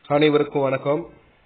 அனைவருக்கும் வணக்கம்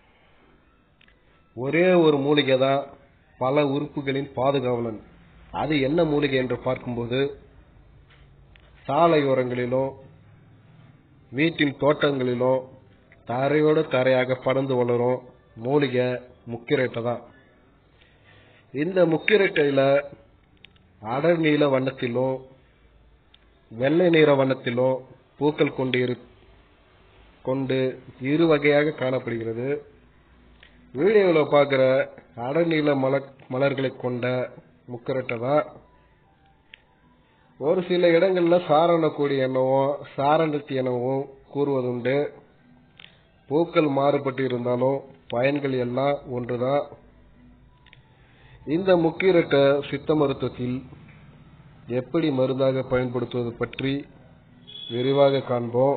ஒரே ஒரு மூலிகை தான் பல உறுப்புகளின் பாதுகாவலன் அது என்ன மூலிகை என்று பார்க்கும்போது சாலையோரங்களிலும் வீட்டின் தோட்டங்களிலும் தரையோடு தரையாக பறந்து வளரும் மூலிகை முக்கிரட்டை தான் இந்த முக்கிரட்டையில அடர் நீல வண்ணத்திலும் வெள்ளை நிற வண்ணத்திலும் பூக்கள் கொண்டு இரு கொண்டு இரு வகையாக காணப்படுகிறது வீடியோவில் பார்க்குற அடநீல மலர் மலர்களை கொண்ட முக்கரட்டை தான் ஒரு சில இடங்கள்ல சாரணக்கூடி எனவும் சாரணத்தி எனவும் கூறுவதுண்டு பூக்கள் மாறுபட்டு இருந்தாலும் பயன்கள் எல்லாம் ஒன்றுதான் இந்த முக்கீரட்டை சித்த மருத்துவத்தில் எப்படி மருந்தாக பயன்படுத்துவது பற்றி விரிவாக காண்போம்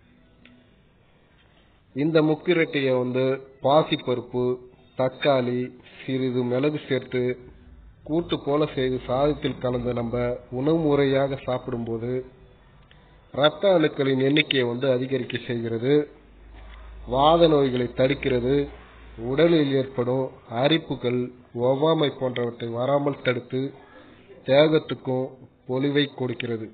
இந்த முக்கிரட்டையை வந்து பாசிப்பருப்பு தக்காளி சிறிது மிளகு சேர்த்து கூட்டு போல செய்து சாதத்தில் கலந்து நம்ம உணவு முறையாக சாப்பிடும்போது இரத்த அணுக்களின் எண்ணிக்கையை வந்து அதிகரிக்க செய்கிறது வாத நோய்களை தடுக்கிறது உடலில் ஏற்படும் அரிப்புகள் ஒவ்வாமை போன்றவற்றை வராமல் தடுத்து தேகத்துக்கும் பொலிவை கொடுக்கிறது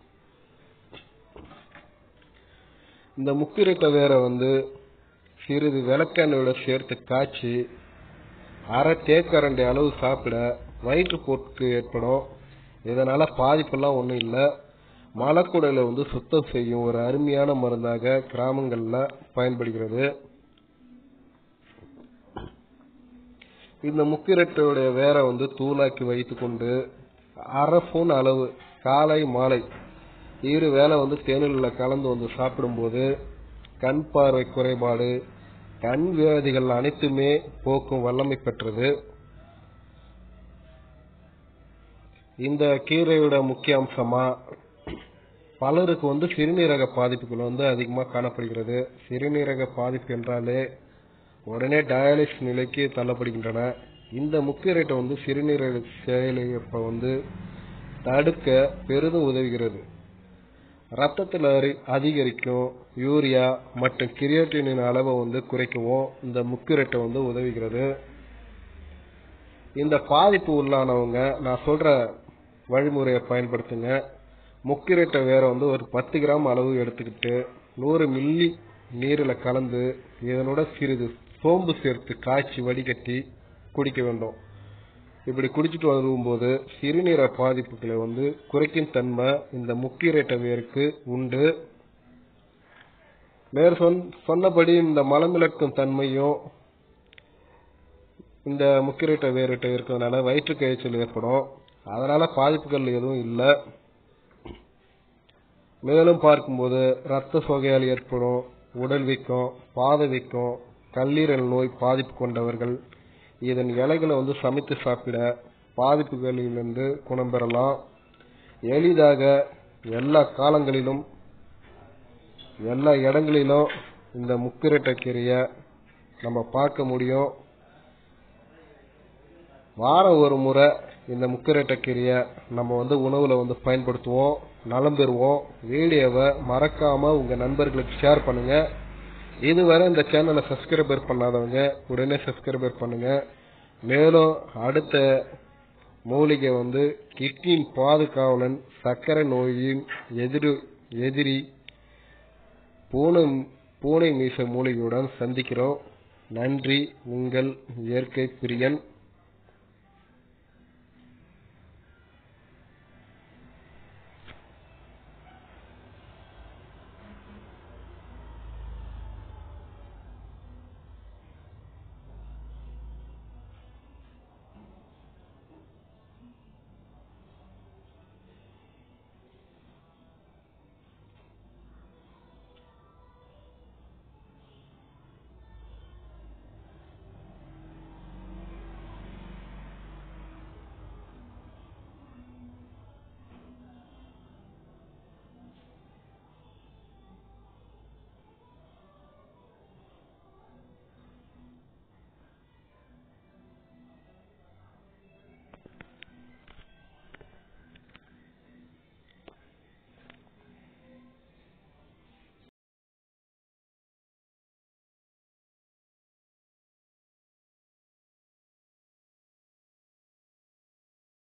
இந்த முக்கிரட்டை வேற வந்து சிறிது விளக்கெண்ணெயோட சேர்த்து காய்ச்சி அரை தேக்கரண்டி அளவு சாப்பிட வயிற்றுப்போக்கு ஏற்படும் இதனால பாதிப்பெல்லாம் ஒன்றும் இல்லை மலக்குடலை வந்து சுத்தம் செய்யும் ஒரு அருமையான மருந்தாக கிராமங்கள்ல பயன்படுகிறது இந்த முக்கிரட்டையுடைய வேற வந்து தூளாக்கி வைத்துக்கொண்டு அரை ஸ்பூன் அளவு காலை மாலை இரு வேளை வந்து தேனில் கலந்து வந்து சாப்பிடும்போது கண் பார்வை குறைபாடு கண் வியாதிகள் அனைத்துமே போக்கும் வல்லமை பெற்றது இந்த கீரையோட முக்கிய அம்சமா பலருக்கு வந்து சிறுநீரக பாதிப்புகள் வந்து அதிகமா காணப்படுகிறது சிறுநீரக பாதிப்பு என்றாலே உடனே டயாலிசிஸ் நிலைக்கு தள்ளப்படுகின்றன இந்த முக்கியரேட்டை வந்து சிறுநீரக செயலிழப்பை வந்து தடுக்க பெரிதும் உதவுகிறது ரத்தத்தில் அதிகரிக்கும் யூரியா மற்றும் கிரியாட்டினின் அளவை வந்து குறைக்கவும் இந்த முக்கிரட்டை வந்து உதவுகிறது இந்த பாதிப்பு உள்ளானவங்க நான் சொல்ற வழிமுறையை பயன்படுத்துங்க முக்கிரட்டை வேற வந்து ஒரு பத்து கிராம் அளவு எடுத்துக்கிட்டு நூறு மில்லி நீரில் கலந்து இதனோட சிறிது சோம்பு சேர்த்து காய்ச்சி வடிகட்டி குடிக்க வேண்டும் இப்படி குடிச்சிட்டு வரும்போது சிறுநீர பாதிப்புகளை வந்து குறைக்கும் தன்மை இந்த முக்கிரேட்ட வேருக்கு உண்டு மேற் சொன்னபடி இந்த மலமிளக்கும் தன்மையும் இந்த முக்கிரேட்ட வேர்கிட்ட இருக்கிறதுனால வயிற்று காய்ச்சல் ஏற்படும் அதனால பாதிப்புகள் எதுவும் இல்லை மேலும் பார்க்கும்போது ரத்த சோகையால் ஏற்படும் உடல் வீக்கம் பாத வீக்கம் கல்லீரல் நோய் பாதிப்பு கொண்டவர்கள் இதன் இலைகளை வந்து சமைத்து சாப்பிட பாதிப்புகளிலிருந்து குணம் பெறலாம் எளிதாக எல்லா காலங்களிலும் எல்லா இடங்களிலும் இந்த முக்கிரட்டை கீரையை நம்ம பார்க்க முடியும் வாரம் ஒரு முறை இந்த முக்கிரட்டை கீரையை நம்ம வந்து உணவுல வந்து பயன்படுத்துவோம் நலம் பெறுவோம் வீடியோவை மறக்காம உங்க நண்பர்களுக்கு ஷேர் பண்ணுங்க இதுவரை இந்த சேனலை சப்ஸ்கிரைபர் பண்ணாதவங்க உடனே சப்ஸ்கிரைபர் பண்ணுங்க மேலும் அடுத்த மூலிகை வந்து கிட்னியின் பாதுகாவலன் சர்க்கரை நோயின் எதிரி எதிரி பூனை பூனை மீச மூலிகையுடன் சந்திக்கிறோம் நன்றி உங்கள் இயற்கை பிரியன்